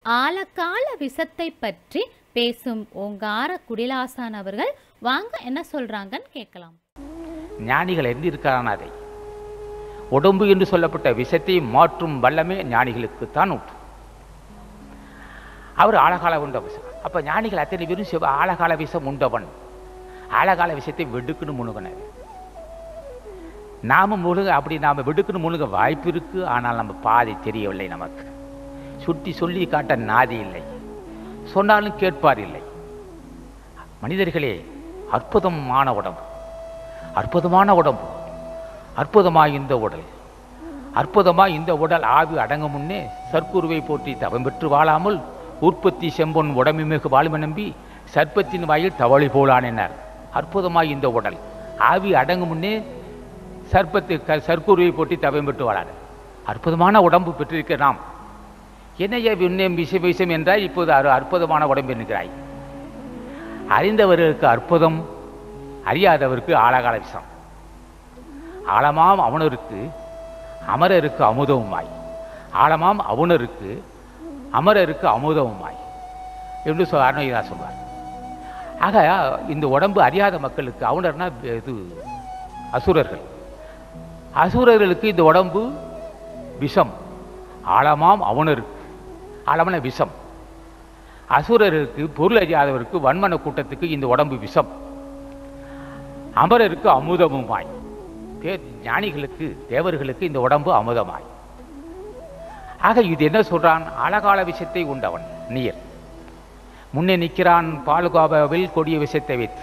ஆழக்கால விஷத்தை பற்றி பேசும் ஓங்கார குடிலாசான் அவர்கள் வாங்க என்ன சொல்றாங்கன்னு கேட்கலாம் ஞானிகள் எண்ணிருக்கிறான் அதை உடம்பு என்று சொல்லப்பட்ட விஷத்தை மாற்றும் வல்லமே ஞானிகளுக்குத்தான் உண்டு அவர் ஆழகால உண்ட விஷம் அப்ப ஞானிகள் அத்தனை பேரும் சிவ ஆழகால விஷம் உண்டவன் ஆழகால விஷயத்தை வெடுக்குன்னு முழுகினார் நாம முழுக அப்படி நாம வெடுக்குன்னு முழுக வாய்ப்பு இருக்கு ஆனால் நம்ம பாதை தெரியவில்லை நமக்கு சுட்டி சொல்லி காட்ட நாதி இல்லை சொன்னாலும் கேட்பார் இல்லை மனிதர்களே அற்புதமான உடம்பு அற்புதமான உடம்பு அற்புதமாய் இந்த உடல் அற்புதமாய் இந்த உடல் ஆவி அடங்கும் முன்னே சர்க்குருவை போற்றி தவம் பெற்று வாழாமல் உற்பத்தி செம்பொன் உடம்பு மிகு வாழ்வு நம்பி சர்ப்பத்தின் வாயில் தவளி போலானினார் அற்புதமாய் இந்த உடல் ஆவி அடங்கும் முன்னே சர்ப்பத்து க சர்க்குருவை போற்றி தவம் பெற்று வாழார் அற்புதமான உடம்பு பெற்றிருக்க நாம் என்னைய விண்ணம் விஷ விஷம் என்றால் இப்போது அரு அற்புதமான உடம்பு என்கிறாய் அறிந்தவர்களுக்கு அற்புதம் அறியாதவருக்கு ஆழகால விஷம் ஆழமாம் அவனருக்கு அமரருக்கு அமுதவுமாய் ஆழமாம் அவனருக்கு அமரருக்கு அமுதவுமாய் என்று சொல் அருணகிரா சொல்வார் ஆக இந்த உடம்பு அறியாத மக்களுக்கு அவனர்னா இது அசுரர்கள் அசுரர்களுக்கு இந்த உடம்பு விஷம் ஆழமாம் அவனருக்கு ஆழமான விஷம் அசுரருக்கு பொருள் அறியாதவருக்கு வன்மன கூட்டத்துக்கு இந்த உடம்பு விஷம் அமரருக்கு அமுதமுமாய் தே ஞானிகளுக்கு தேவர்களுக்கு இந்த உடம்பு அமுதமாய் ஆக இது என்ன சொல்றான் அழகால விஷயத்தை உண்டவன் நீர் முன்னே நிற்கிறான் பாலுகாபாவில் கொடிய விஷயத்தை வைத்து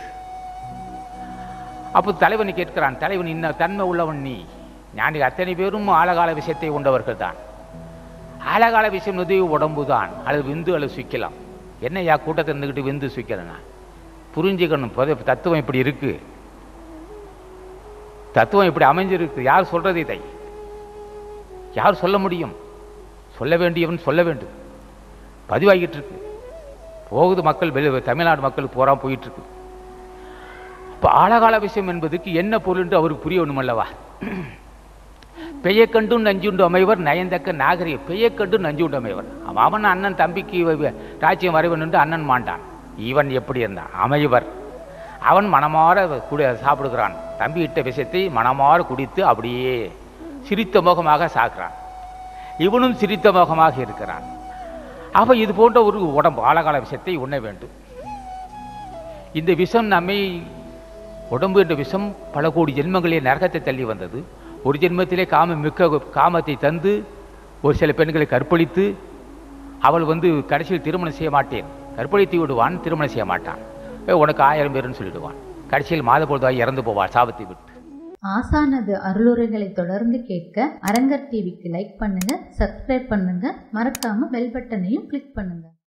அப்போ தலைவனை கேட்கிறான் தலைவன் இன்ன தன்மை உள்ளவன் நீ ஞானி அத்தனை பேரும் ஆழகால விஷயத்தை உண்டவர்கள் தான் ஆழகால விஷயம் வந்து உடம்பு தான் அல்லது விந்து அல்லது சுக்கலாம் என்னையா கூட்டத்தை இருந்துக்கிட்டு விந்து சுக்கிறேன்னா புரிஞ்சுக்கணும் பொது- தத்துவம் இப்படி இருக்கு தத்துவம் இப்படி அமைஞ்சிருக்கு யார் சொல்றது இதை யார் சொல்ல முடியும் சொல்ல வேண்டியவன் சொல்ல வேண்டும் பதிவாகிட்டு இருக்கு போகுது மக்கள் வெளி தமிழ்நாடு மக்கள் போறா போயிட்டு இருக்கு இப்போ ஆழகால விஷயம் என்பதுக்கு என்ன பொருள் என்று அவருக்கு புரியணும் அல்லவா பெய்யக்கண்டும் நஞ்சுண்டு அமைவர் நயந்தக்க நாகரிக பெய்யக்கண்டு நஞ்சுண்டு அமைவர் அவன் அவன் அண்ணன் தம்பிக்கு வ- வ- ராஜ்யம் வரைவன் என்று அண்ணன் மாண்டான் இவன் எப்படி இருந்தான் அமைவர் அவன் மனமாற குடி சாப்பிடுகிறான் தம்பி இட்ட விஷயத்தை மனமாற குடித்து அப்படியே சிரித்த முகமாக சாக்குறான் இவனும் சிரித்த முகமாக இருக்கிறான் அப்ப இது போன்ற ஒரு உடம்பு ஆழகால விஷயத்தை உண்ண வேண்டும் இந்த விஷம் நம்மை உடம்பு என்ற விஷம் பல கோடி ஜென்மங்களே நரகத்தை தள்ளி வந்தது ஒரு ஜென்மத்திலே காம மிக்க காமத்தை தந்து ஒரு சில பெண்களை கற்பழித்து அவள் வந்து கடைசியில் திருமணம் செய்ய மாட்டேன் கற்பழித்து விடுவான் திருமணம் செய்ய மாட்டான் ஏ, உனக்கு ஆயிரம் பேருன்னு சொல்லிடுவான் கடைசியில் மாத பொழுதாய் இறந்து போவாள் சாபத்தை விட்டு ஆசானது அருளுரைகளை தொடர்ந்து கேட்க அரங்கர் டிவிக்கு லைக் பண்ணுங்க சப்ஸ்கிரைப் பண்ணுங்க மறக்காம பெல் பட்டனையும் கிளிக் பண்ணுங்க